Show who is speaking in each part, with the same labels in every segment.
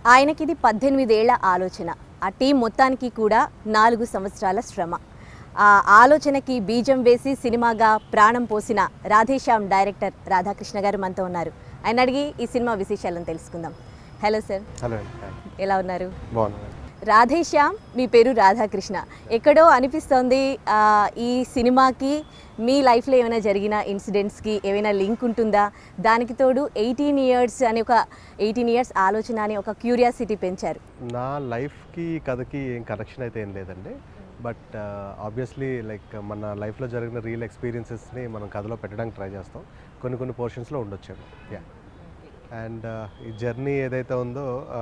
Speaker 1: ఆయనకి ఇది పద్దెనిమిదేళ్ల ఆలోచన ఆ టీం మొత్తానికి కూడా నాలుగు సంవత్సరాల శ్రమ ఆ ఆలోచనకి బీజం వేసి సినిమాగా ప్రాణం పోసిన రాధేశ్యామ్ డైరెక్టర్ రాధాకృష్ణ గారు మనతో ఉన్నారు ఆయన అడిగి ఈ సినిమా విశేషాలను తెలుసుకుందాం హలో సార్
Speaker 2: హలో అండి
Speaker 1: ఎలా ఉన్నారు
Speaker 2: బాగున్నాను
Speaker 1: రాధేశ్యామ్ మీ పేరు రాధాకృష్ణ ఎక్కడో అనిపిస్తోంది ఆ, ఈ సినిమాకి మీ లైఫ్లో ఏమైనా జరిగిన ఇన్సిడెంట్స్కి ఏమైనా లింక్ ఉంటుందా దానికి తోడు ఎయిటీన్ ఇయర్స్ అనే ఒక ఎయిటీన్ ఇయర్స్ ఆలోచన అని ఒక క్యూరియాసిటీ పెంచారు
Speaker 2: నా లైఫ్కి కథకి ఏం కనెక్షన్ అయితే ఏం లేదండి బట్ ఆబ్వియస్లీ లైక్ మన లైఫ్లో జరిగిన రియల్ ఎక్స్పీరియన్సెస్ని మనం కథలో పెట్టడానికి ట్రై చేస్తాం కొన్ని కొన్ని పోర్షన్స్లో ఉండొచ్చాము యా అండ్ ఈ జర్నీ ఏదైతే ఉందో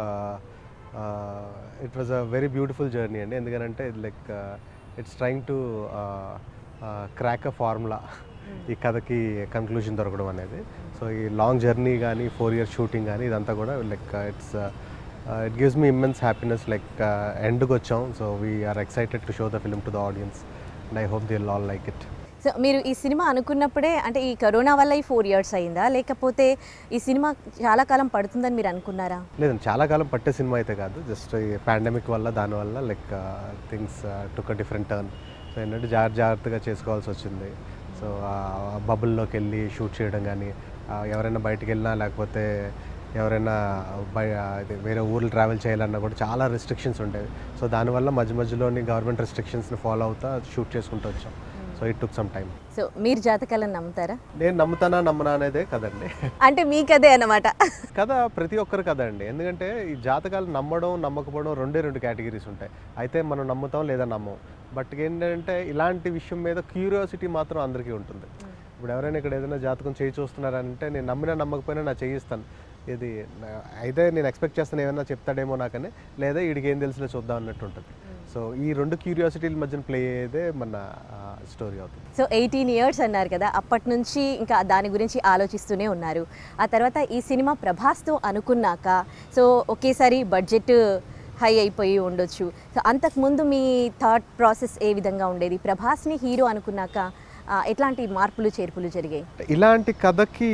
Speaker 2: it was a very beautiful journey అండి ఎందుకంటే like it's trying to crack a formula ఈ కథకి కన్క్లూజన్ దొరకడం అనేది సో ఈ లాంగ్ జర్నీ కానీ ఫోర్ ఇయర్స్ షూటింగ్ కానీ ఇదంతా కూడా like it's it gives me immense happiness like ఎండ్కి వచ్చాం so we're excited to show the film to the audience and I hope they all like it
Speaker 1: so మీరు ఈ cinema అనుకున్నప్పుడే అంటే ఈ కరోనా వల్ల ఈ ఫోర్ ఇయర్స్ అయిందా లేకపోతే ఈ సినిమా చాలా కాలం పడుతుందని మీరు అనుకున్నారా
Speaker 2: లేదండి చాలా కాలం పట్టే సినిమా అయితే కాదు జస్ట్ ఈ పాండమిక్ వల్ల దానివల్ల like things took a different turn so ఏంటంటే జాగ్రత్త జాగ్రత్తగా చేసుకోవాల్సి వచ్చింది సో ఆ బబుల్లోకి వెళ్ళి షూట్ చేయడం కానీ ఎవరైనా బయటికి వెళ్ళినా లేకపోతే ఎవరైనా బయ ఇది వేరే ఊర్లు ట్రావెల్ చేయాలన్నా కూడా చాలా రెస్ట్రిక్షన్స్ ఉండేవి సో దానివల్ల మధ్య మధ్యలోని గవర్నమెంట్ రెస్ట్రిక్షన్స్ని ఫాలో అవుతా షూట్ చేసుకుంటూ వచ్చాం so it took some time
Speaker 1: so మీరు జాతకాలను నమ్ముతారా
Speaker 2: నేను నమ్ముతానా నమ్మనా అనేదే కదండి
Speaker 1: అంటే మీకదే అన్నమాట
Speaker 2: కథ ప్రతి ఒక్కరు కథ అండి ఎందుకంటే ఈ జాతకాలు నమ్మడం నమ్మకపోవడం రెండే రెండు కేటగిరీస్ ఉంటాయి అయితే మనం నమ్ముతాం లేదా నమ్మం బట్ ఏంటంటే ఇలాంటి విషయం మీద క్యూరియాసిటీ మాత్రం అందరికీ ఉంటుంది ఇప్పుడు ఎవరైనా ఇక్కడ ఏదైనా జాతకం చేయి చూస్తున్నారంటే నేను నమ్మినా నమ్మకపోయినా నా చేయిస్తాను ఇది నా- అయితే నేను ఎక్స్పెక్ట్ చేస్తాను ఏమైనా చెప్తాడేమో నాకని లేదా వీడికి ఏం తెలిసినా చూద్దాం అన్నట్టు ఉంటుంది సో ఈ రెండు క్యూరియాసిటీల మధ్యన ప్లే అయ్యేదే మన స్టోరీ అవుతుంది
Speaker 1: సో ఎయిటీన్ ఇయర్స్ అన్నారు కదా అప్పటి నుంచి ఇంకా దాని గురించి ఆలోచిస్తూనే ఉన్నారు ఆ తర్వాత ఈ సినిమా ప్రభాస్తో అనుకున్నాక సో ఒకేసారి బడ్జెట్ హై అయిపోయి ఉండొచ్చు సో అంతకుముందు మీ థాట్ ప్రాసెస్ ఏ విధంగా ఉండేది ప్రభాస్ని హీరో అనుకున్నాక ఆ, ఎట్లాంటి మార్పులు చేర్పులు జరిగాయి
Speaker 2: ఇలాంటి కథకి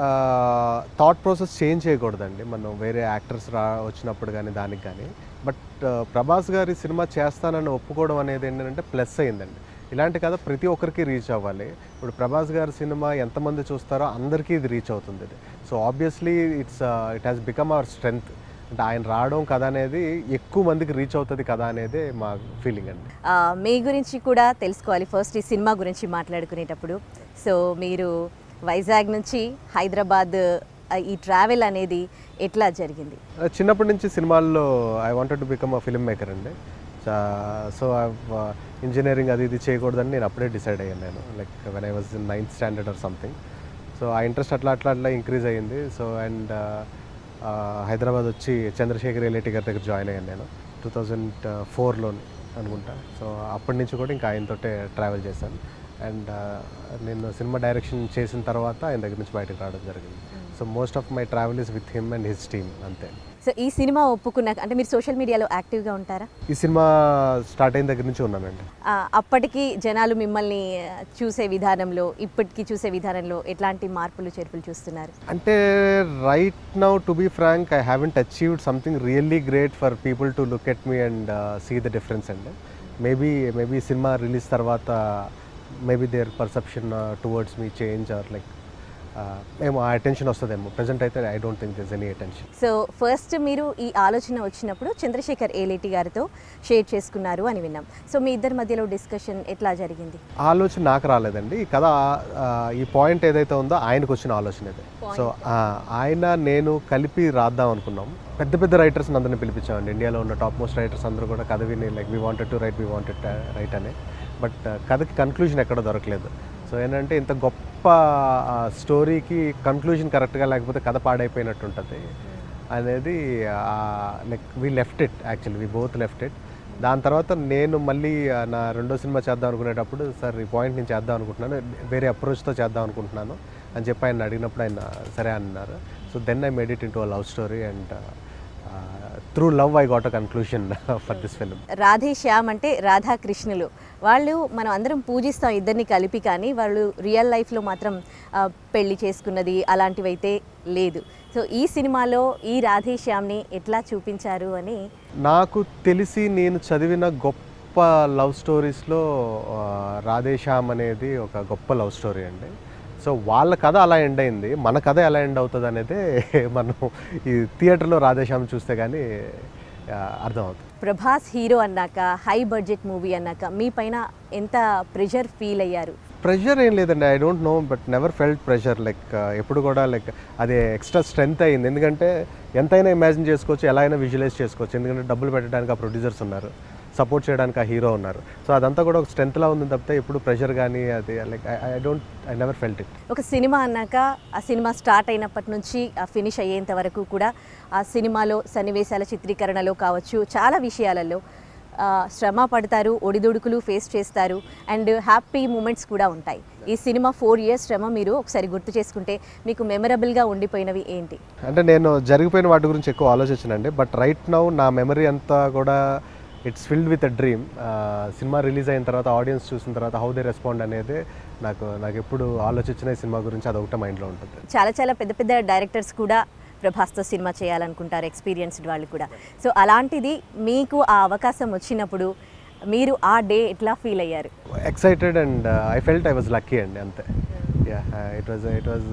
Speaker 2: థాట్ ప్రాసెస్ చేంజ్ చేయకూడదండి మనం వేరే యాక్టర్స్ రా వచ్చినప్పుడు కానీ దానికి కానీ బట్ ప్రభాస్ గారి సినిమా చేస్తానని ఒప్పుకోవడం అనేది ఏంటంటే ప్లస్ అయిందండి ఇలాంటి కథ ప్రతి ఒక్కరికి రీచ్ అవ్వాలి ఇప్పుడు ప్రభాస్ గారి సినిమా ఎంతమంది చూస్తారో అందరికీ ఇది రీచ్ అవుతుంది ఇది so obviously it's it has become our strength అంటే ఆయన రావడం కథ అనేది ఎక్కువ మందికి రీచ్ అవుతుంది కథ అనేది మా ఫీలింగ్ అండి
Speaker 1: ఆ, మీ గురించి కూడా తెలుసుకోవాలి ఫస్ట్ ఈ సినిమా గురించి మాట్లాడుకునేటప్పుడు సో మీరు వైజాగ్ నుంచి హైదరాబాద్ ఆ, ఈ ట్రావెల్ అనేది ఎట్లా జరిగింది
Speaker 2: చిన్నప్పటి నుంచి సినిమాల్లో I wanted to become a film maker అండి సో ఇంజనీరింగ్ అది ఇది చేయకూడదని నేను అప్పుడే డిసైడ్ అయ్యాను నేను like when I was in ninth standard or something so ఆ ఇంట్రెస్ట్ అట్లా అట్లా అట్లా ఇంక్రీజ్ అయ్యింది సో అండ్ హైదరాబాద్ వచ్చి చంద్రశేఖర్ ఎల్ఐటి గారి దగ్గర జాయిన్ అయ్యాను నేను టూ థౌజండ్ ఫోర్లో అనుకుంటా సో అప్పటి నుంచి కూడా ఇంకా ఆయనతోటే ట్రావెల్ చేశాను అండ్ నేను సినిమా డైరెక్షన్ చేసిన తర్వాత ఆయన దగ్గర నుంచి బయటకు రావడం జరిగింది so most of my travel is with him and his team అంతే
Speaker 1: సో ఈ సినిమా ఒప్పుకున్నాక అంటే మీరు సోషల్ మీడియాలో యాక్టివ్గా ఉంటారా
Speaker 2: ఈ సినిమా స్టార్ట్ అయిన దగ్గర నుంచి ఉన్నానండి
Speaker 1: ఆ, అప్పటికి జనాలు మిమ్మల్ని ఆ, చూసే విధానంలో ఇప్పటికి చూసే విధానంలో ఎట్లాంటి మార్పులు చేర్పులు చూస్తున్నారు
Speaker 2: అంటే right now to be frank I haven't achieved something really great for people to look at me and see the difference అండి మేబీ మేబీ సినిమా రిలీజ్ తర్వాత maybe their perception towards me change or like ఏమో ఆ attention వస్తుందేమో present అయితే I don't think this any attention
Speaker 1: so first మీరు ఈ ఆలోచన వచ్చినప్పుడు చంద్రశేఖర్ ఏలేటి గారితో షేర్ చేసుకున్నారు అని విన్నాం సో మీ ఇద్దరి మధ్యలో డిస్కషన్ ఎట్లా జరిగింది
Speaker 2: ఆలోచన నాకు రాలేదండి ఈ కథ ఆ, ఈ పాయింట్ ఏదైతే ఉందో ఆయనకు వచ్చిన ఆలోచన ఇది సో ఆ, ఆయన నేను కలిపి రాద్దాం అనుకున్నాం పెద్ద పెద్ద రైటర్స్ అందరిని పిలిపించామండి ఇండియాలో ఉన్న టాప్ మోస్ట్ రైటర్స్ అందరూ కూడా కథ విని like we wanted to write we wanted write అని బట్ కథకి కన్క్లూజన్ ఎక్కడ దొరకలేదు సో ఏంటంటే ఇంత గొప్ప స్టోరీకి కన్క్లూజన్ కరెక్ట్గా లేకపోతే కథ పాడైపోయినట్టు ఉంటుంది అనేది like we left it actually we both left it దాని తర్వాత నేను మళ్ళీ ఆ, నా రెండో సినిమా చేద్దాం అనుకునేటప్పుడు సార్ ఈ పాయింట్ నేను చేద్దాం అనుకుంటున్నాను వేరే అప్రోచ్తో చేద్దాం అనుకుంటున్నాను అని చెప్పి ఆయన అడిగినప్పుడు ఆయన సరే అన్నారు so then I made it into a love story and through love I got a conclusion for this film
Speaker 1: Radhe Shyam అంటే రాధాకృష్ణులు వాళ్ళు మనం అందరం పూజిస్తాం ఇద్దరిని కలిపి కానీ వాళ్ళు రియల్ లైఫ్లో మాత్రం ఆ, పెళ్లి చేసుకున్నది అలాంటివి అయితే లేదు సో ఈ సినిమాలో ఈ రాధే శ్యామ్ని ఎట్లా చూపించారు అని
Speaker 2: నాకు తెలిసి నేను చదివిన గొప్ప లవ్ స్టోరీస్లో ఆ, రాధేశ్యామ్ అనేది ఒక గొప్ప లవ్ స్టోరీ అండి సో వాళ్ళ కథ అలా ఎండ్ అయింది మన కథ ఎలా ఎండ్ అవుతుంది అనేది మనం ఈ థియేటర్లో రాధేశ్యామ్ చూస్తే కానీ ఆ, అర్థమవుతుంది
Speaker 1: ప్రభాస్ హీరో అన్నాక హై బడ్జెట్ మూవీ అన్నాక మీ పైన ఎంత ప్రెషర్ ఫీల్ అయ్యారు
Speaker 2: ప్రెషర్ ఏం లేదండి I don't know but never felt pressure like ఎప్పుడు కూడా లైక్ అది ఎక్స్ట్రా స్ట్రెంగ్త్ అయింది ఎందుకంటే ఎంతైనా ఇమాజిన్ చేసుకోవచ్చు ఎలా అయినా విజువలైజ్ చేసుకోవచ్చు ఎందుకంటే డబ్బులు పెట్టడానికి ఆ ప్రొడ్యూసర్స్ ఉన్నారు సపోర్ట్ చేయడానికి ఆ హీరో ఉన్నారు సో అదంతా కూడా ఒక స్ట్రెంత్లా ఉంది తప్పితే ఎప్పుడు ప్రెషర్ కానీ అది like I don't I never felt it
Speaker 1: ఒక సినిమా అన్నాక ఆ సినిమా స్టార్ట్ అయినప్పటి నుంచి ఆ ఫినిష్ అయ్యేంత వరకు కూడా ఆ సినిమాలో సన్నివేశాల చిత్రీకరణలో కావచ్చు చాలా విషయాలలో ఆ, శ్రమ పడతారు ఒడిదుడుకులు ఫేస్ చేస్తారు అండ్ హ్యాపీ మూమెంట్స్ కూడా ఉంటాయి ఈ సినిమా ఫోర్ ఇయర్స్ శ్రమ మీరు ఒకసారి గుర్తు చేసుకుంటే మీకు మెమరబుల్గా ఉండిపోయినవి ఏంటి
Speaker 2: అంటే నేను జరిగిపోయిన వాటి గురించి ఎక్కువ ఆలోచించానండి బట్ రైట్ నౌ నా మెమరీ అంతా కూడా it's filled with a dream సినిమా రిలీజ్ అయిన తర్వాత ఆడియన్స్ చూసిన తర్వాత హౌ దే రెస్పాండ్ అనేది నాకు నాకు ఎప్పుడు ఆలోచించిన ఈ సినిమా గురించి అదొకటే మైండ్లో ఉంటుంది
Speaker 1: చాలా చాలా పెద్ద పెద్ద డైరెక్టర్స్ కూడా ప్రభాస్తో సినిమా చేయాలనుకుంటారు ఎక్స్పీరియన్స్డ్ వాళ్ళు కూడా సో అలాంటిది మీకు ఆ అవకాశం వచ్చినప్పుడు మీరు ఆ డే ఎట్లా ఫీల్ అయ్యారు
Speaker 2: excited and I felt I was lucky అండి అంతే yeah it was it was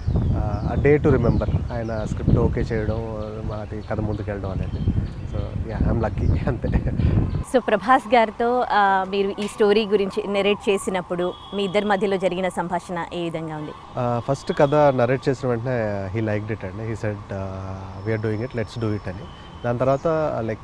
Speaker 2: a day to remember ఆయన స్క్రిప్ట్ ఓకే చేయడం మాది కథ ముందుకెళ్ళడం అనేది సో యా ఐఎమ్ లక్కీ అంతే
Speaker 1: సో ప్రభాస్ గారితో ఆ, మీరు ఈ స్టోరీ గురించి నెరేట్ చేసినప్పుడు మీ ఇద్దరి మధ్యలో జరిగిన సంభాషణ ఏ విధంగా ఉంది
Speaker 2: ఫస్ట్ కథ నరేట్ చేసిన వెంటనే హీ లైక్ ఇట్ అండి he said we're doing it let's do it అని దాని తర్వాత లైక్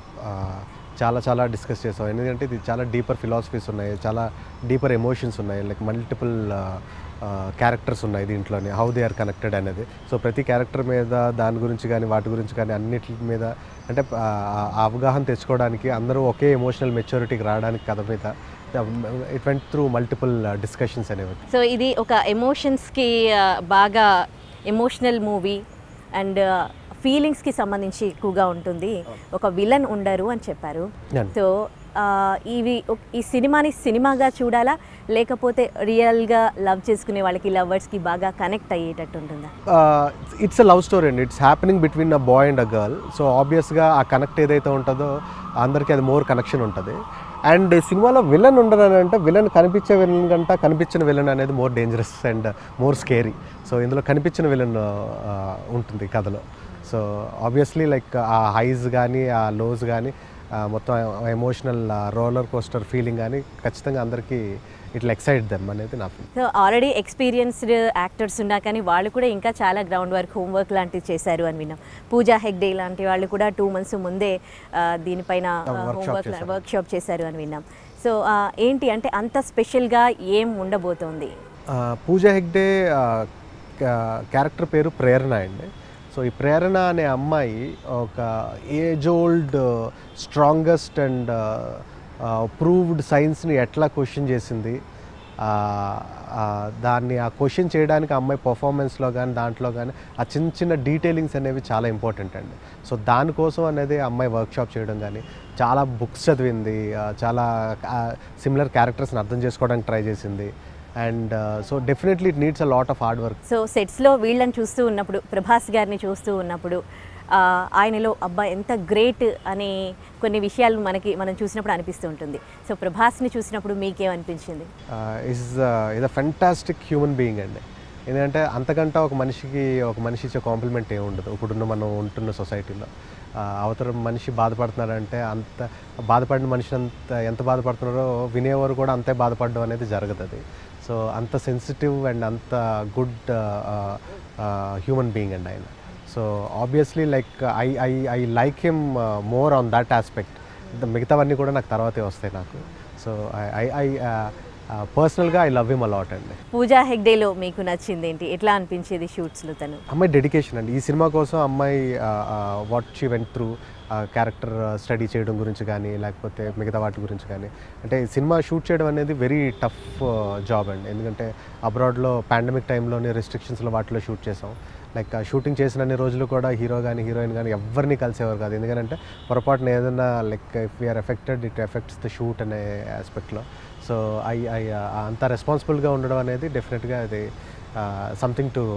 Speaker 2: చాలా చాలా డిస్కస్ చేసాం ఎందుకంటే ఇది చాలా డీపర్ ఫిలాసఫీస్ ఉన్నాయి చాలా డీపర్ ఎమోషన్స్ ఉన్నాయి లైక్ మల్టిపుల్ క్యారెక్టర్స్ ఉన్నాయి దీంట్లోనే హౌ దే ఆర్ కనెక్టెడ్ అనేది సో ప్రతి క్యారెక్టర్ మీద దాని గురించి కానీ వాటి గురించి కానీ అన్నిటి మీద అంటే ఆ, ఆ అవగాహన తెచ్చుకోవడానికి అందరూ ఒకే ఎమోషనల్ మెచ్యూరిటీకి రావడానికి కథ మీద it went through multiple discussions అనేవి
Speaker 1: సో ఇది ఒక ఎమోషన్స్కి ఆ, బాగా ఎమోషనల్ మూవీ అండ్ ఫీలింగ్స్కి సంబంధించి ఎక్కువగా ఉంటుంది ఒక విలన్ ఉండరు అని చెప్పారు
Speaker 2: Yeah.
Speaker 1: సో ఆ, ఇవి ఒక- ఈ సినిమాని సినిమాగా చూడాలా లేకపోతే రియల్గా లవ్ చేసుకునే వాళ్ళకి లవర్స్కి బాగా కనెక్ట్ అయ్యేటట్టు ఉంటుందా
Speaker 2: ఇట్స్ అ లవ్ స్టోరీ అండి it's happening between a boy and a girl so ఆబ్వియస్గా ఆ కనెక్ట్ ఏదైతే ఉంటుందో అందరికీ అది మోర్ కనెక్షన్ ఉంటుంది అండ్ సినిమాలో విలన్ ఉండరు అని అంటే విలన్ కనిపించే విలన్ కంటే కనిపించిన విలన్ అనేది more dangerous and more scary so ఇందులో కనిపించిన విలన్ ఉంటుంది కథలో సో ఆబ్వియస్లీ లైక్ ఆ హైస్ కానీ ఆ లోస్ కానీ మొత్తం ఎమోషనల్ రోలర్ కోస్టర్ ఫీలింగ్ కానీ ఖచ్చితంగా అందరికీ ఇట్లా ఎక్సైట్ దెమ్ అనేది నా feeling
Speaker 1: so already experienced actors ఉన్నా కానీ వాళ్ళు కూడా ఇంకా చాలా గ్రౌండ్ వర్క్ హోంవర్క్ లాంటివి చేశారు అని విన్నాం పూజా హెగ్డే లాంటి వాళ్ళు కూడా టూ మంత్స్ ముందే ఆ, దీనిపైన
Speaker 2: workshop
Speaker 1: హోంవర్క్
Speaker 2: చేశారు.
Speaker 1: వర్క్ షాప్ చేశారు అని విన్నాం సో ఆ, ఏంటి అంటే అంత స్పెషల్గా ఏం ఉండబోతోంది
Speaker 2: ఆ, పూజ హెగ్డే ఆ, క్యా- క్యారెక్టర్ పేరు ప్రేరణ అండి సో ఈ ప్రేరణ అనే అమ్మాయి ఒక age old strongest and proved సైన్స్ని ఎట్లా క్వశ్చన్ చేసింది ఆ, ఆ, దాన్ని ఆ క్వశ్చన్ చేయడానికి ఆ అమ్మాయి పర్ఫార్మెన్స్లో కానీ దాంట్లో కానీ ఆ చిన్న చిన్న డీటెయిలింగ్స్ అనేవి చాలా ఇంపార్టెంట్ అండి సో దానికోసం అనేది ఆ అమ్మాయి వర్క్షాప్ చేయడం కానీ చాలా బుక్స్ చదివింది ఆ, చాలా సిమిలర్ క్యారెక్టర్స్ని అర్థం చేసుకోవడానికి ట్రై చేసింది and so definitely it needs a lot of hard work
Speaker 1: so సెట్స్లో వీళ్ళని చూస్తూ ఉన్నప్పుడు ప్రభాస్ గారిని చూస్తూ ఉన్నప్పుడు ఆ, ఆయనలో అబ్బా ఎంత గ్రేట్ అని కొన్ని విషయాలు మనకి మనం చూసినప్పుడు అనిపిస్తూ ఉంటుంది సో ప్రభాస్ని చూసినప్పుడు మీకేమనిపించింది
Speaker 2: is is a fantastic human being అండి ఎందుకంటే అంతకంటే ఒక మనిషికి ఒక మనిషి ఇచ్చే కాంప్లిమెంట్ ఏమి ఉండదు ఇప్పుడున్న మనం ఉంటున్న సొసైటీలో అవతల మనిషి బాధపడుతున్నాడంటే అంత బాధపడిన మనిషి అంత ఎంత బాధపడుతున్నారో వినేవారు కూడా అంతే బాధపడడం అనేది జరగదు అది సో అంత సెన్సిటివ్ అండ్ అంత గుడ్ హ్యూమన్ బీయింగ్ అండి ఆయన so obviously like I I I like him more on that aspect మిగతావన్నీ కూడా నాకు తర్వాతే వస్తాయి నాకు సో ఐ ఐ పర్సనల్గా ఐ లవ్ హిమ్ అలాట్ అండి
Speaker 1: పూజా హెగ్డేలో మీకు నచ్చింది ఏంటి ఎట్లా అనిపించేది షూట్స్లో తను
Speaker 2: అమ్మాయి డెడికేషన్ అండి ఈ సినిమా కోసం అమ్మాయి what she went through character study చేయడం గురించి కానీ లేకపోతే మిగతా వాటి గురించి కానీ అంటే ఈ సినిమా షూట్ చేయడం అనేది వెరీ టఫ్ జాబ్ అండి ఎందుకంటే అబ్రాడ్లో పాండమిక్ టైంలోనే రెస్ట్రిక్షన్స్లో వాటిలో షూట్ చేసాం లైక్ షూటింగ్ చేసినన్ని రోజులు కూడా హీరో కానీ హీరోయిన్ కానీ ఎవరిని కలిసేవారు కాదు ఎందుకంటే పొరపాటున ఏదైనా like if we're affected it affects the shoot అనే ఆస్పెక్ట్లో సో ఐ ఐ అంత రెస్పాన్సిబుల్గా ఉండడం అనేది డెఫినెట్గా అది సంథింగ్ టు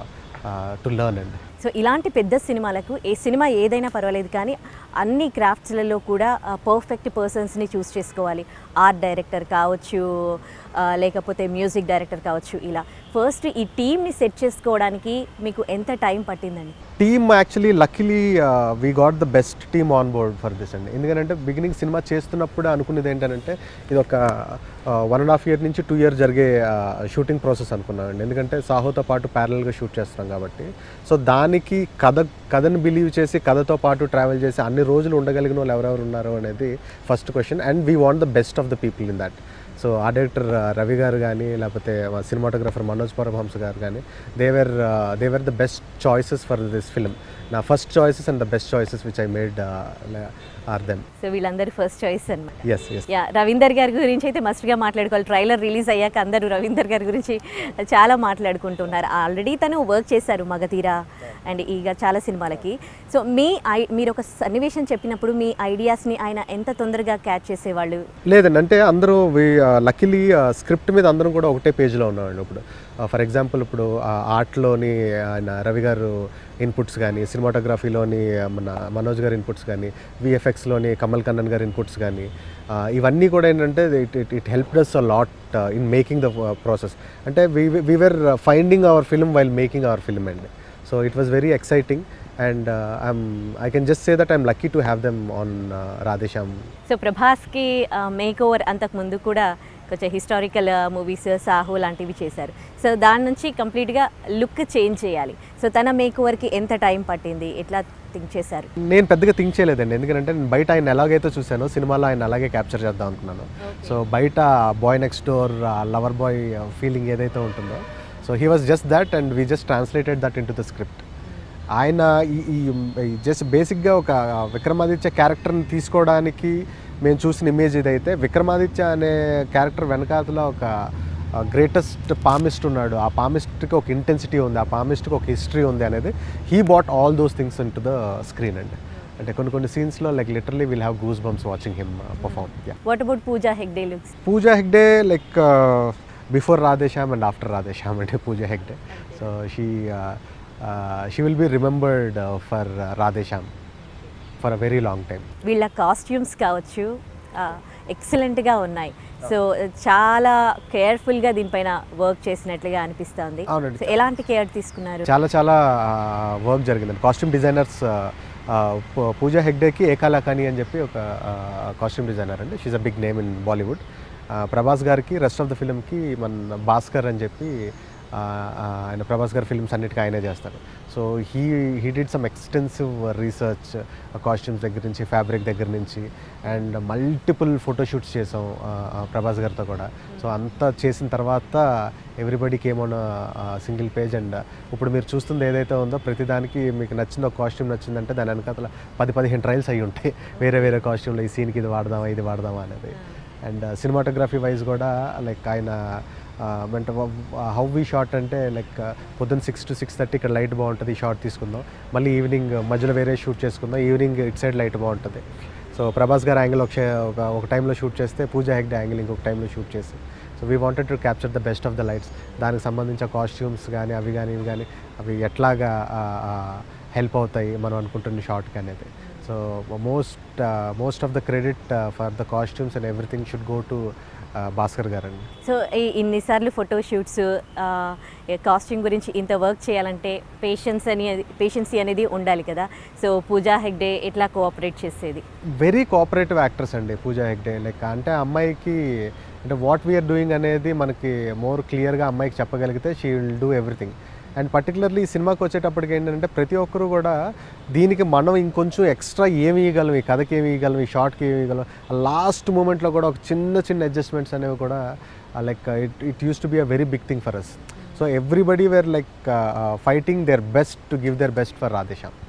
Speaker 2: టు లర్న్ అండి
Speaker 1: సో ఇలాంటి పెద్ద సినిమాలకు ఏ సినిమా ఏదైనా పర్వాలేదు కానీ అన్ని క్రాఫ్ట్స్లలో కూడా పర్ఫెక్ట్ పర్సన్స్ని చూస్ చేసుకోవాలి ఆర్ట్ డైరెక్టర్ కావచ్చు ఆ, లేకపోతే మ్యూజిక్ డైరెక్టర్ కావచ్చు ఇలా ఫస్ట్ ఈ టీమ్ని సెట్ చేసుకోవడానికి మీకు ఎంత టైం పట్టిందండి
Speaker 2: team actually luckily we got the best team on board for this అండి ఎందుకంటే బిగినింగ్ సినిమా చేస్తున్నప్పుడు అనుకునేది ఏంటంటే ఇది ఒక వన్ అండ్ హాఫ్ ఇయర్ నుంచి టూ ఇయర్ జరిగే షూటింగ్ ప్రాసెస్ అనుకున్నానండి ఎందుకంటే సాహోతో పాటు ప్యారల్గా షూట్ చేస్తున్నాం కాబట్టి సో దానికి కథ కథను బిలీవ్ చేసి కథతో పాటు ట్రావెల్ చేసి అన్ని రోజులు ఉండగలిగిన వాళ్ళు ఎవరెవరు ఉన్నారు అనేది first question and we want the best of the people in that so ఆ డైరెక్టర్ రవి గారు కానీ లేకపోతే సినిమాటోగ్రఫర్ మనోజ్ పరమహంస గారు కానీ they're they're the best choices for this film నా first choices and the best choices which I made are them
Speaker 1: so వీళ్ళందరూ first choice అనమాట
Speaker 2: yes yes
Speaker 1: yeah Ravinder గారి గురించి అయితే మస్ట్గా మాట్లాడుకోవాలి ట్రైలర్ రిలీజ్ అయ్యాక అందరూ రవీందర్ గారి గురించి చాలా మాట్లాడుకుంటున్నారు ఆల్రెడీ తను వర్క్ చేశారు మగధీర అండ్ ఇక చాలా సినిమాలకి సో మీ ఐ మీరు ఒక సన్నివేశం చెప్పినప్పుడు మీ ఐడియాస్ని ఆయన ఎంత తొందరగా క్యాచ్ చేసేవాళ్ళు
Speaker 2: లేదండి అంటే అందరూ లక్కీలీ స్క్రిప్ట్ మీద అందరం కూడా ఒకటే పేజ్లో ఉన్నామండి ఇప్పుడు ఫర్ ఎగ్జాంపుల్ ఇప్పుడు ఆర్ట్లోని ఆయన రవి గారు ఇన్పుట్స్ కానీ సినిమాటోగ్రఫీలోని మన మనోజ్ గారి ఇన్పుట్స్ కానీ విఎఫ్ఎక్స్లోని కమల్ కన్నన్ గారి ఇన్పుట్స్ కానీ ఇవన్నీ కూడా ఏంటంటే it it it help does a lot in making the process అంటే we were finding our film while making our film అండి so it was very exciting and I'm I can just say that I'm lucky to have them on Radhe Shyam
Speaker 1: so ప్రభాస్కి makeover అంతకు ముందు కూడా కొంచెం historical movies Sahu లాంటివి చేశారు so దాని నుంచి కంప్లీట్గా లుక్ చేంజ్ చేయాలి సో తన మేక్ ఓవర్కి ఎంత టైం పట్టింది ఎట్లా థింక్ చేశారు
Speaker 2: నేను పెద్దగా థింక్ చేయలేదండి ఎందుకంటే నేను బయట ఆయన ఎలాగైతే చూశానో సినిమాలో ఆయన అలాగే క్యాప్చర్ చేద్దాం అనుకున్నాను సో బయట boy next door lover boy feeling ఏదైతే ఉంటుందో so he was just that and we just translated that in to the script ఆయన ఈ ఈ జస్ట్ బేసిక్గా ఒక విక్రమాదిత్య క్యారెక్టర్ని తీసుకోవడానికి మేము చూసిన ఇమేజ్ ఇదైతే విక్రమాదిత్య అనే క్యారెక్టర్ వెనకాతల ఒక గ్రేటెస్ట్ పామిస్ట్ ఉన్నాడు ఆ పామిస్ట్కి ఒక ఇంటెన్సిటీ ఉంది ఆ పామిస్ట్కి ఒక హిస్టరీ ఉంది అనేది he brought all those things in to the screen అండి అంటే కొన్ని కొన్ని సీన్స్లో like literally will have goose bumps watching him perform yeah
Speaker 1: what about Pooja Hegde looks
Speaker 2: Pooja Hegde like before Radhe Shyam and after Radhe Shyam అంటే Pooja Hegde so she she will be remembered for Radhe Shyam for a very long time
Speaker 1: వీళ్ళ costumes కావచ్చు ఎక్సలెంట్గా ఉన్నాయి సో చాలా కేర్ఫుల్గా దీనిపైన work చేసినట్లుగా అనిపిస్తుంది
Speaker 2: అవునండి.
Speaker 1: సో ఎలాంటి కేర్ తీసుకున్నారు
Speaker 2: చాలా చాలా వర్క్ జరిగిందండి కాస్ట్యూమ్ డిజైనర్స్ పూజా హెగ్డేకి ఏకాలకాని అని చెప్పి ఒక కాస్ట్యూమ్ డిజైనర్ అండి she's a big name in Bollywood Prabhas గారికి రెస్ట్ ఆఫ్ ద ఫిల్మ్కి మన భాస్కర్ అని చెప్పి ఆ, ఆ, ఆయన ప్రభాస్ గారి ఫిల్మ్స్ అన్నిటికీ ఆయనే చేస్తారు so he he did some extensive research costumes దగ్గర నుంచి ఫ్యాబ్రిక్ దగ్గర నుంచి అండ్ మల్టిపుల్ ఫోటోషూట్స్ చేసాం ఆ, ఆ, ప్రభాస్ గారితో కూడా సో అంతా చేసిన తర్వాత ఎవ్రీబడికి ఏమన్నా సింగిల్ పేజ్ అండ్ ఇప్పుడు మీరు చూస్తుంది ఏదైతే ఉందో ప్రతిదానికి మీకు నచ్చిన ఒక కాస్ట్యూమ్ నచ్చిందంటే దాని వెనకాతల పది పదిహేను ట్రయల్స్ అయ్యి ఉంటాయి వేరే వేరే కాస్ట్యూమ్లో ఈ సీన్కి ఇది వాడదామా ఇది వాడదామా అనేది అండ్ సినిమాటోగ్రఫీ వైజ్ కూడా లైక్ ఆయన అంటే హౌ వీ షార్ట్ అంటే లైక్ పొద్దున్న సిక్స్ టు సిక్స్ థర్టీ ఇక్కడ లైట్ బాగుంటుంది ఈ షార్ట్ తీసుకుందాం మళ్ళీ ఈవినింగ్ మధ్యలో వేరే షూట్ చేసుకుందాం ఈవినింగ్ ఇట్ సైడ్ లైట్ బాగుంటుంది సో ప్రభాస్ గారు యాంగిల్ ఒక షే- ఒక ఒక టైంలో షూట్ చేస్తే పూజా హెగ్డే యాంగిల్ ఇంకొక టైంలో షూట్ చేసి so we wanted to capture the best of the lights దానికి సంబంధించిన కాస్ట్యూమ్స్ కానీ అవి కానీ ఇవి కానీ అవి ఎట్లాగా హెల్ప్ అవుతాయి మనం అనుకుంటున్న షార్ట్కి అనేది so most most of the credit for the costumes and everything should go to Bhaskar గారండి
Speaker 1: సో ఈ ఇన్నిసార్లు ఫోటో షూట్స్ కాస్ట్యూమ్ గురించి ఇంత వర్క్ చేయాలంటే పేషెన్స్ అని పేషెన్సీ అనేది ఉండాలి కదా సో పూజా హెగ్డే ఎట్లా కోఆపరేట్ చేసేది
Speaker 2: వెరీ కోఆపరేటివ్ యాక్ట్రెస్ అండి పూజా హెగ్డే లైక్ అంటే అమ్మాయికి అంటే వాట్ వీఆర్ డూయింగ్ అనేది మనకి మోర్ క్లియర్గా అమ్మాయికి చెప్పగలిగితే she will do everything and particularly ఈ సినిమాకి వచ్చేటప్పటికి ఏంటంటే ప్రతి ఒక్కరు కూడా దీనికి మనం ఇంకొంచెం ఎక్స్ట్రా ఏమి ఇవ్వగలం ఈ కథకి ఏమి ఇవ్వగలం ఈ షార్ట్కి ఏమి ఇవ్వగలం లాస్ట్ మూమెంట్లో కూడా ఒక చిన్న చిన్న అడ్జస్ట్మెంట్స్ అనేవి కూడా like it it use to be a very big thing for us so everybody were like fighting their best to give their best for Radhe Shyam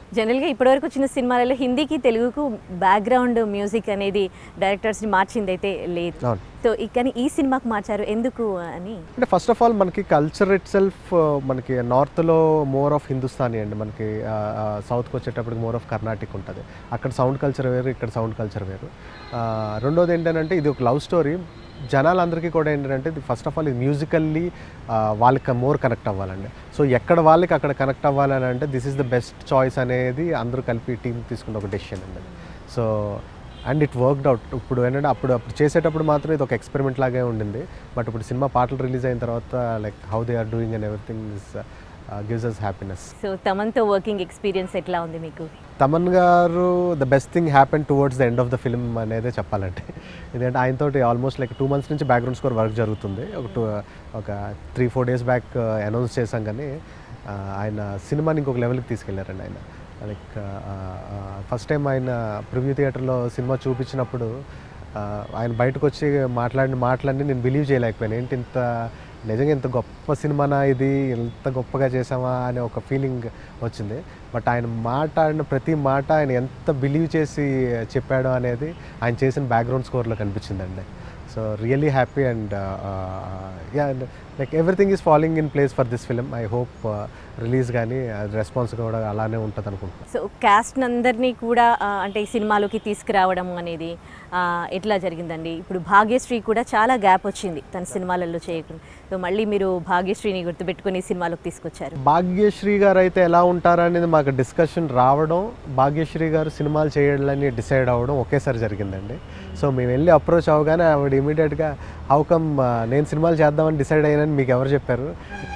Speaker 1: జనరల్గా ఇప్పటివరకు వచ్చిన సినిమాలలో హిందీకి తెలుగుకు బ్యాక్గ్రౌండ్ మ్యూజిక్ అనేది డైరెక్టర్స్ని మార్చింది అయితే లేదు
Speaker 2: అవును
Speaker 1: సో ఈ- కానీ ఈ సినిమాకు మార్చారు ఎందుకు అని
Speaker 2: అంటే ఫస్ట్ ఆఫ్ ఆల్ మనకి కల్చర్ ఇట్ సెల్ఫ్ మనకి నార్త్లో మోర్ ఆఫ్ హిందుస్థానీ అండి మనకి సౌత్కి వచ్చేటప్పటికి మోర్ ఆఫ్ కర్ణాటిక్ ఉంటుంది అక్కడ సౌండ్ కల్చర్ వేరు ఇక్కడ సౌండ్ కల్చర్ వేరు ఆ, రెండోది ఏంటంటే ఇది ఒక లవ్ స్టోరీ జనాలందరికీ కూడా ఏంటంటే ఫస్ట్ ఆఫ్ ఆల్ ఇది మ్యూజికల్లీ వాళ్ళకి మోర్ కనెక్ట్ అవ్వాలండి సో ఎక్కడ వాళ్ళకి అక్కడ కనెక్ట్ అవ్వాలని అంటే this is the best choice అనేది అందరూ కలిపి టీం తీసుకున్న ఒక డెసిషన్ అండి so and it worked out ఇప్పుడు ఏంటంటే అప్పుడు అప్పుడు చేసేటప్పుడు మాత్రం ఇది ఒక ఎక్స్పెరిమెంట్ లాగే ఉండింది బట్ ఇప్పుడు సినిమా పాటలు రిలీజ్ అయిన తర్వాత like how they are doing and everything is gives us happiness
Speaker 1: so తమన్తో వర్కింగ్ ఎక్స్పీరియన్స్ ఎట్లా ఉంది మీకు
Speaker 2: తమన్ గారు the best thing happen towards the end of the film అనేది చెప్పాలంటే ఎందుకంటే ఆయనతోటి ఆల్మోస్ట్ లైక్ టూ మంత్స్ నుంచి బ్యాక్గ్రౌండ్ స్కోర్ వర్క్ జరుగుతుంది ఒక టూ ఒక three four days back announce చేశాం కానీ ఆ, ఆయన సినిమాని ఇంకొక లెవెల్కి తీసుకెళ్లారండి ఆయన లైక్ ఫస్ట్ టైం ఆయన ప్రివ్యూ థియేటర్లో సినిమా చూపించినప్పుడు ఆ, ఆయన బయటకు వచ్చి మాట్లాడిన మాటలన్నీ నేను బిలీవ్ చేయలేకపోయాను ఏంటి ఇంత నిజంగా ఇంత గొప్ప సినిమానా ఇది ఎంత గొప్పగా చేసామా అనే ఒక ఫీలింగ్ వచ్చింది బట్ ఆయన మాట్లాడిన ప్రతి మాట ఆయన ఎంత బిలీవ్ చేసి చెప్పాడు అనేది ఆయన చేసిన బ్యాక్గ్రౌండ్ స్కోర్లో కనిపించిందండి so really happy and yeah like everything is following in place for this film I hope release కానీ రెస్పాన్స్ కూడా అలానే ఉంటుంది అనుకుంటున్నాను
Speaker 1: సో క్యాస్ట్ అందరినీ కూడా ఆ, అంటే ఈ సినిమాలోకి తీసుకురావడం అనేది ఆ, ఎట్లా జరిగిందండి ఇప్పుడు భాగ్యశ్రీ కూడా చాలా గ్యాప్ వచ్చింది తన సినిమాలలో చేయకుండా సో మళ్ళీ మీరు భాగ్యశ్రీని గుర్తుపెట్టుకుని ఈ సినిమాలోకి తీసుకొచ్చారు
Speaker 2: భాగ్యశ్రీ గారు అయితే ఎలా ఉంటారు అనేది మాకు డిస్కషన్ రావడం భాగ్యశ్రీ గారు సినిమాలు చేయాలని డిసైడ్ అవ్వడం ఒకేసారి జరిగిందండి సో మేము వెళ్ళి అప్రోచ్ అవ్వగానే ఆవిడ ఇమీడియట్గా హౌకమ్ నేను సినిమాలు చేద్దామని డిసైడ్ అయ్యానని మీకు ఎవరు చెప్పారు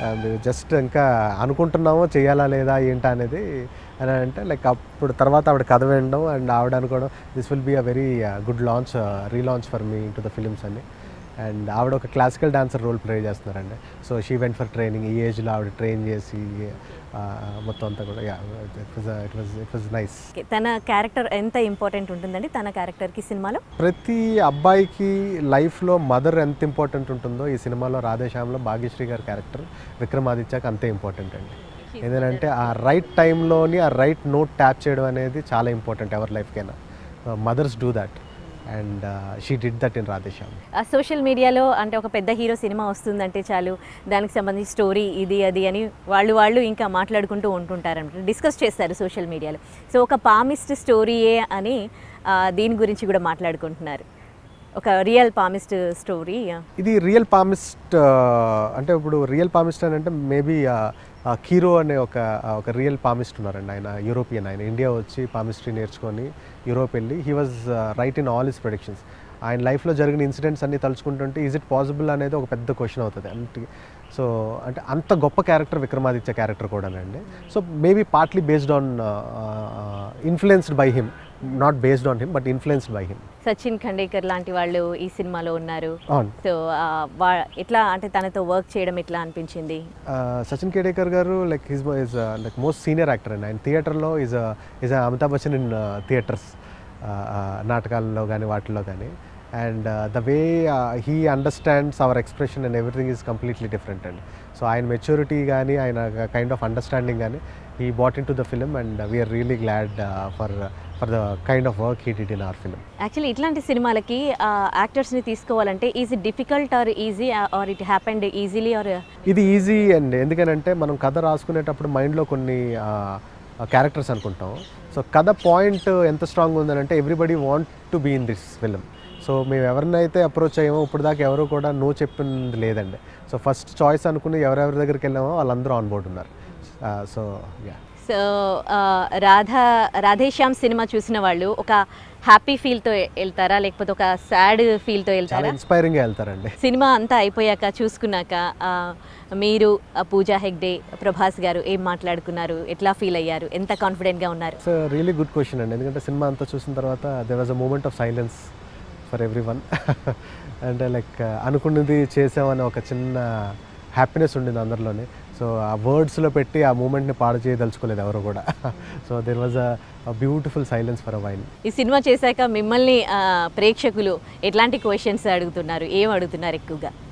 Speaker 2: జస్ట్ ఇంకా అనుకుంటున్నామో చేయాలా లేదా ఏంటా అనేది అని అంటే లైక్ అప్పుడు తర్వాత ఆవిడ కథ వినడం అండ్ ఆవిడ అనుకోవడం this will be a very good launch relaunch for me to the films అని అండ్ ఆవిడ ఒక క్లాసికల్ డాన్సర్ రోల్ ప్లే చేస్తున్నారండి so she went for training ఈ ఏజ్లో ఆవిడ ట్రైన్ చేసి ఆ, మొత్తం అంతా కూడా it was it was it was nice
Speaker 1: Okay, తన క్యారెక్టర్ ఎంత ఇంపార్టెంట్ ఉంటుందండి తన క్యారెక్టర్కి సినిమాలో
Speaker 2: ప్రతి అబ్బాయికి లైఫ్లో మదర్ ఎంత ఇంపార్టెంట్ ఉంటుందో ఈ సినిమాలో రాధేశ్యామ్లో భాగ్యశ్రీ గారి క్యారెక్టర్ విక్రమాదిత్యకి అంతే ఇంపార్టెంట్ అండి ఏంటంటే ఆ రైట్ టైంలోని ఆ రైట్ నోట్ ట్యాప్ చేయడం అనేది చాలా ఇంపార్టెంట్ ఎవరి లైఫ్కైనా mothers do that and she did that in Radhe Shyam
Speaker 1: ఆ సోషల్ మీడియాలో అంటే ఒక పెద్ద హీరో సినిమా వస్తుందంటే చాలు దానికి సంబంధించి స్టోరీ ఇది అది అని వాళ్ళు వాళ్ళు ఇంకా మాట్లాడుకుంటూ ఉంటుంటారనమాట డిస్కస్ చేస్తారు సోషల్ మీడియాలో సో ఒక పామిస్ట్ స్టోరీయే అని ఆ, దీని గురించి కూడా మాట్లాడుకుంటున్నారు ఒక రియల్ పామిస్ట్ స్టోరీ
Speaker 2: ఇది రియల్ పామిస్ట్ అంటే ఇప్పుడు రియల్ పామిస్ట్ అని అంటే మేబీ కీరో అనే ఒక ఆ, ఒక రియల్ పామిస్ట్ ఉన్నారండి ఆయన యూరోపియన్ ఆయన ఇండియా వచ్చి పామిస్ట్రీ నేర్చుకొని యూరోప్ వెళ్ళి he was right in all his predictions ఆయన లైఫ్లో జరిగిన ఇన్సిడెంట్స్ అన్ని తలుచుకుంటుంటే ఈజ్ ఇట్ పాసిబుల్ అనేది ఒక పెద్ద క్వశ్చన్ అవుతుంది అంటే సో అంటే అంత గొప్ప క్యారెక్టర్ విక్రమాదిత్య క్యారెక్టర్ కూడానండి so maybe partly based on influenced by him not based on him but influenced by him
Speaker 1: Sachin Khandekar లాంటి వాళ్ళు ఈ సినిమాలో ఉన్నారు
Speaker 2: అవును
Speaker 1: సో ఆ, వా ఎట్లా అంటే తనతో వర్క్ చేయడం ఎట్లా అనిపించింది
Speaker 2: Uh, సచిన్ కేడేకర్ గారు like his is like most senior actor అండి ఆయన థియేటర్లో is is Amitabh Bachchan in theatres నాటకాల్లో కానీ వాటిల్లో కానీ and the way he understands our expression and everything is completely different అండి సో ఆయన మెచ్యూరిటీ కానీ ఆయన కైండ్ ఆఫ్ అండర్స్టాండింగ్ కానీ he bought in to the film and we're really glad for for the kind of work he did in our film
Speaker 1: actually ఇట్లాంటి సినిమాలకి యాక్టర్స్ని తీసుకోవాలంటే is it difficult or easy or it happened easily or
Speaker 2: ఇది easy అండి ఎందుకనంటే మనం కథ రాసుకునేటప్పుడు మైండ్లో కొన్ని క్యారెక్టర్స్ అనుకుంటాం సో కథ పాయింట్ ఎంత స్ట్రాంగ్ ఉందనంటే everybody want to be in this film so మేము ఎవరినైతే అప్రోచ్ అయ్యామో ఇప్పుడు దాకా ఎవరు కూడా నో చెప్పింది లేదండి సో ఫస్ట్ చాయిస్ అనుకుని ఎవరెవరి దగ్గరికి వెళ్ళామో వాళ్ళందరూ ఆన్ బోర్డ్ ఉన్నారు so yeah
Speaker 1: so Radha Radhe Shyam సినిమా చూసిన వాళ్ళు ఒక హ్యాపీ ఫీల్తో వెళ్తారా లేకపోతే ఒక సాడ్ ఫీల్తో
Speaker 2: చాలా
Speaker 1: వెళ్తారా
Speaker 2: ఇన్స్పైరింగ్గా వెళ్తారండి
Speaker 1: సినిమా అంతా అయిపోయాక చూసుకున్నాక ఆ, మీరు ఆ, పూజా హెగ్డే ప్రభాస్ గారు ఏం మాట్లాడుకున్నారు ఎట్లా ఫీల్ అయ్యారు ఎంత కాన్ఫిడెంట్గా ఉన్నారు
Speaker 2: ఇట్స్ రియలీ గుడ్ క్వశ్చన్ అండి ఎందుకంటే సినిమా అంతా చూసిన తర్వాత they was a moment of silence for every one అంటే లైక్ అనుకున్నది చేసామని ఒక చిన్న హ్యాపీనెస్ ఉండింది అందరిలోనే సో ఆ వర్డ్స్లో పెట్టి ఆ మూమెంట్ని పాడు చేయదలుచుకోలేదు ఎవరు కూడా so there was a beautiful silence for a while
Speaker 1: ఈ సినిమా చేశాక మిమ్మల్ని ఆ, ప్రేక్షకులు ఎట్లాంటి క్వశ్చన్స్ అడుగుతున్నారు ఏం అడుగుతున్నారు ఎక్కువగా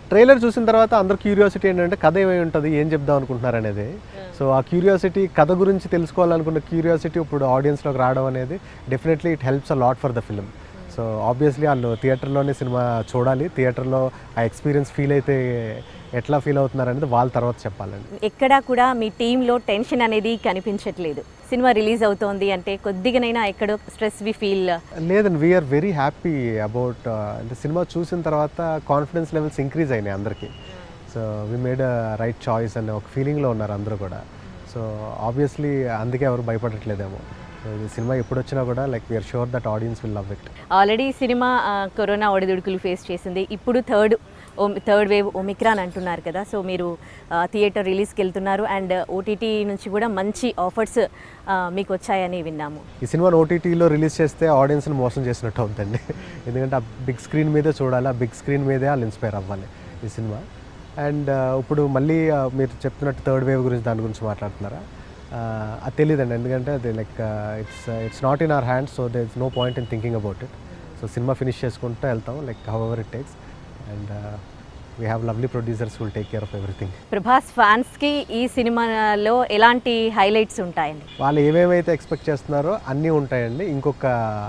Speaker 2: ట్రైలర్ చూసిన తర్వాత అందరు క్యూరియాసిటీ ఏంటంటే కథ ఏమై ఉంటుంది ఏం చెప్దాం అనుకుంటున్నారు అనేది సో ఆ క్యూరియాసిటీ కథ గురించి తెలుసుకోవాలనుకున్న క్యూరియాసిటీ ఇప్పుడు ఆడియన్స్లోకి రావడం అనేది definitely it helps a lot for the film so obviously వాళ్ళు థియేటర్లోనే సినిమా చూడాలి థియేటర్లో ఆ ఎక్స్పీరియన్స్ ఫీల్ అయితే ఎట్లా ఫీల్ అవుతున్నారు అనేది వాళ్ళ తర్వాత చెప్పాలండి
Speaker 1: ఎక్కడా కూడా మీ టీంలో టెన్షన్ అనేది కనిపించట్లేదు సినిమా రిలీజ్ అవుతోంది అంటే కొద్దిగానైనా ఎక్కడో స్ట్రెస్ వి ఫీల్
Speaker 2: లేదండి వీఆర్ వెరీ హ్యాపీ అబౌట్ అంటే సినిమా చూసిన తర్వాత కాన్ఫిడెన్స్ లెవెల్స్ ఇంక్రీజ్ అయినాయి అందరికీ so we made right choice అనే ఒక ఫీలింగ్లో ఉన్నారు అందరూ కూడా సో ఆబ్వియస్లీ అందుకే ఎవరు భయపడట్లేదేమో సో ఇది సినిమా ఎప్పుడు వచ్చినా కూడా like we're sure that audience will love it
Speaker 1: already సినిమా ఆ, కరోనా ఒడిదుడుకులు ఫేస్ చేసింది ఇప్పుడు థర్డ్ థర్డ్ వేవ్ ఒమిక్రాన్ అంటున్నారు కదా సో మీరు ఆ, థియేటర్ రిలీజ్కి వెళ్తున్నారు అండ్ ఓటీటీ నుంచి కూడా మంచి ఆఫర్స్ మీకు వచ్చాయని విన్నాము
Speaker 2: ఈ సినిమాని ఓటీటీలో రిలీజ్ చేస్తే ఆడియన్స్ని మోసం చేసినట్టు అవుతుంది ఎందుకంటే ఆ బిగ్ స్క్రీన్ మీదే చూడాలి ఆ బిగ్ స్క్రీన్ మీదే వాళ్ళు ఇన్స్పైర్ అవ్వాలి ఈ సినిమా అండ్ ఇప్పుడు మళ్ళీ ఆ, మీరు చెప్తున్నట్టు థర్డ్ వేవ్ గురించి దాని గురించి మాట్లాడుతున్నారా ఆ, అది తెలియదండి ఎందుకంటే అది like it's it's not in our hands so they is no point in thinking about it so సినిమా ఫినిష్ చేసుకుంటూ వెళ్తాం like how ever it takes and we have lovely producers will take care of everything
Speaker 1: Prabhas ఫ్యాన్స్కి ఈ సినిమాలో ఎలాంటి highlights ఉంటాయండి
Speaker 2: వాళ్ళు ఏమేమైతే expect చేస్తున్నారో అన్నీ ఉంటాయండి ఇంకొక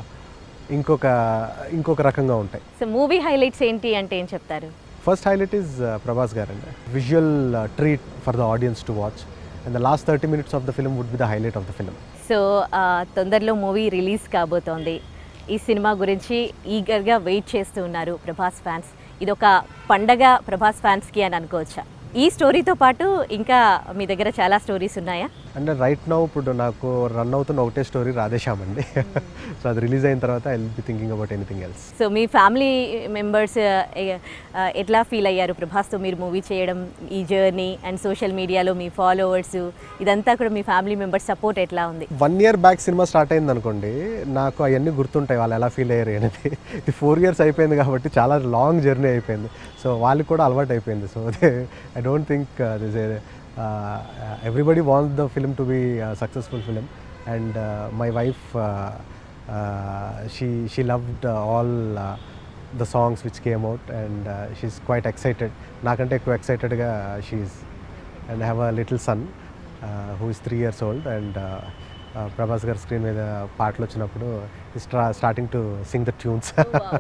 Speaker 2: ఇంకొక ఇంకొక రకంగా ఉంటాయి
Speaker 1: సో మూవీ హైలైట్స్ ఏంటి అంటే ఏం చెప్తారు
Speaker 2: ఫస్ట్ హైలైట్ ఈజ్ ప్రభాస్ గారు అండి visual treat for the audience to watch and the last thirty minutes of the film would be the highlight of the film
Speaker 1: so ఆ, తొందరలో మూవీ రిలీజ్ కాబోతోంది ఈ సినిమా గురించి ఈగర్గా వెయిట్ చేస్తూ ఉన్నారు ప్రభాస్ ఫ్యాన్స్ ఇదొక పండగ ప్రభాస్ ఫ్యాన్స్కి అని అనుకోవచ్చా ఈ స్టోరీతో పాటు ఇంకా మీ దగ్గర చాలా స్టోరీస్ ఉన్నాయా
Speaker 2: అంటే రైట్ నౌ ఇప్పుడు నాకు రన్ అవుతున్న ఒకటే స్టోరీ రాధేశ్యామ్ అండి సో అది రిలీజ్ అయిన తర్వాత I will be thinking about anything else
Speaker 1: so మీ ఫ్యామిలీ మెంబర్స్ ఎట్లా ఫీల్ అయ్యారు ప్రభాస్తో మీరు మూవీ చేయడం ఈ జర్నీ అండ్ సోషల్ మీడియాలో మీ ఫాలోవర్స్ ఇదంతా కూడా మీ ఫ్యామిలీ మెంబర్స్ సపోర్ట్ ఎట్లా ఉంది
Speaker 2: వన్ ఇయర్ బ్యాక్ సినిమా స్టార్ట్ అయింది అనుకోండి నాకు అవన్నీ గుర్తుంటాయి వాళ్ళు ఎలా ఫీల్ అయ్యారు అనేది ఇది ఫోర్ ఇయర్స్ అయిపోయింది కాబట్టి చాలా లాంగ్ జర్నీ అయిపోయింది సో వాళ్ళకి కూడా అలవాటు అయిపోయింది సో అదే I don't think this everybody wants the film to be successful film and my wife she she loved all the songs which came out and she's quite excited నాకంటే ఎక్కువ ఎక్సైటెడ్గా she's and have a little son who is three years old and Prabhas గారి screen మీద పాటలు వచ్చినప్పుడు starting to sing the tunes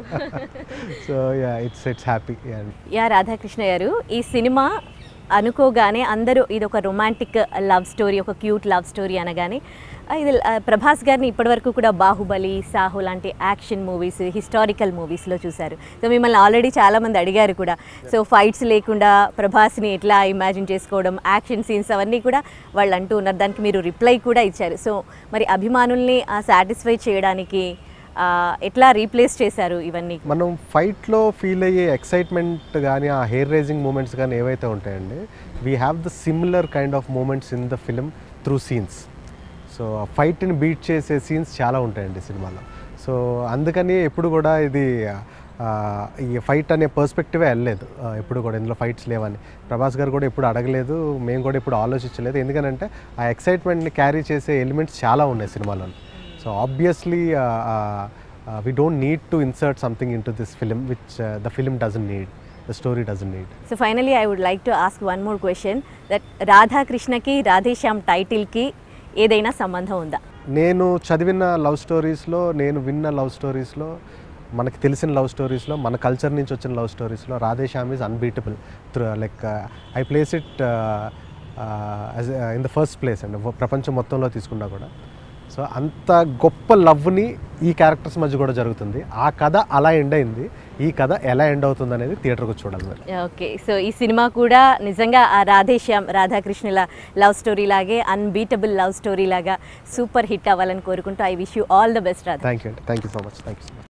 Speaker 2: so yeah it's it's happy and
Speaker 1: yeah Radhakrishna గారు ఈ సినిమా అనుకోగానే అందరూ ఇది ఒక రొమాంటిక్ లవ్ స్టోరీ ఒక క్యూట్ లవ్ స్టోరీ అనగానే ఆ, ఇది ఆ, ప్రభాస్ గారిని ఇప్పటివరకు కూడా బాహుబలి సాహు లాంటి యాక్షన్ మూవీస్ హిస్టారికల్ మూవీస్లో చూశారు సో మిమ్మల్ని ఆల్రెడీ చాలామంది అడిగారు కూడా సో ఫైట్స్ లేకుండా ప్రభాస్ని ఎట్లా ఇమాజిన్ చేసుకోవడం యాక్షన్ సీన్స్ అవన్నీ కూడా వాళ్ళు అంటూ ఉన్నారు దానికి మీరు రిప్లై కూడా ఇచ్చారు సో మరి అభిమానుల్ని సాటిస్ఫై చేయడానికి ఆ, ఎట్లా రీప్లేస్ చేశారు ఇవన్నీ
Speaker 2: మనం ఫైట్లో ఫీల్ అయ్యే ఎక్సైట్మెంట్ కానీ ఆ హెయిర్ రేజింగ్ మూమెంట్స్ కానీ ఏవైతే ఉంటాయండి we have the similar kind of moments in the film through scenes so ఆ ఫైట్ని బీట్ చేసే సీన్స్ చాలా ఉంటాయండి సినిమాలో సో అందుకని ఎప్పుడు కూడా ఇది ఆ, ఈ ఫైట్ అనే పర్స్పెక్టివే వెళ్ళలేదు ఆ, ఎప్పుడు కూడా ఇందులో ఫైట్స్ లేవని ప్రభాస్ గారు కూడా ఎప్పుడు అడగలేదు మేము కూడా ఇప్పుడు ఆలోచించలేదు ఎందుకనంటే ఆ ఎక్సైట్మెంట్ని క్యారీ చేసే ఎలిమెంట్స్ చాలా ఉన్నాయి సినిమాలో so obviously we don't need to insert something in to this film which the film doesn't need the story doesn't need
Speaker 1: so finally I would like to ask one more question that రాధాకృష్ణకి రాధేశ్యామ్ టైటిల్కి ఏదైనా సంబంధం ఉందా
Speaker 2: నేను చదివిన love స్టోరీస్లో నేను విన్న love స్టోరీస్లో మనకి తెలిసిన లవ్ స్టోరీస్లో మన కల్చర్ నుంచి వచ్చిన లవ్ స్టోరీస్లో Radhe Shyam is unbeatable through like I place it in the first place అండి ప్రపంచం మొత్తంలో తీసుకున్నా కూడా సో అంత గొప్ప లవ్ని ఈ క్యారెక్టర్స్ మధ్య కూడా జరుగుతుంది ఆ కథ అలా ఎండ్ అయింది ఈ కథ ఎలా ఎండ్ అవుతుంది అనేది థియేటర్కి వచ్చి చూడాలి మీరు
Speaker 1: ఓకే సో ఈ సినిమా కూడా నిజంగా ఆ రాధేశ్యామ్ రాధాకృష్ణుల లవ్ స్టోరీ లాగే అన్బీటబుల్ లవ్ స్టోరీ లాగా సూపర్ హిట్ అవ్వాలని కోరుకుంటూ I wish you all the best Radha
Speaker 2: thank you అండి thank you so much thank you so much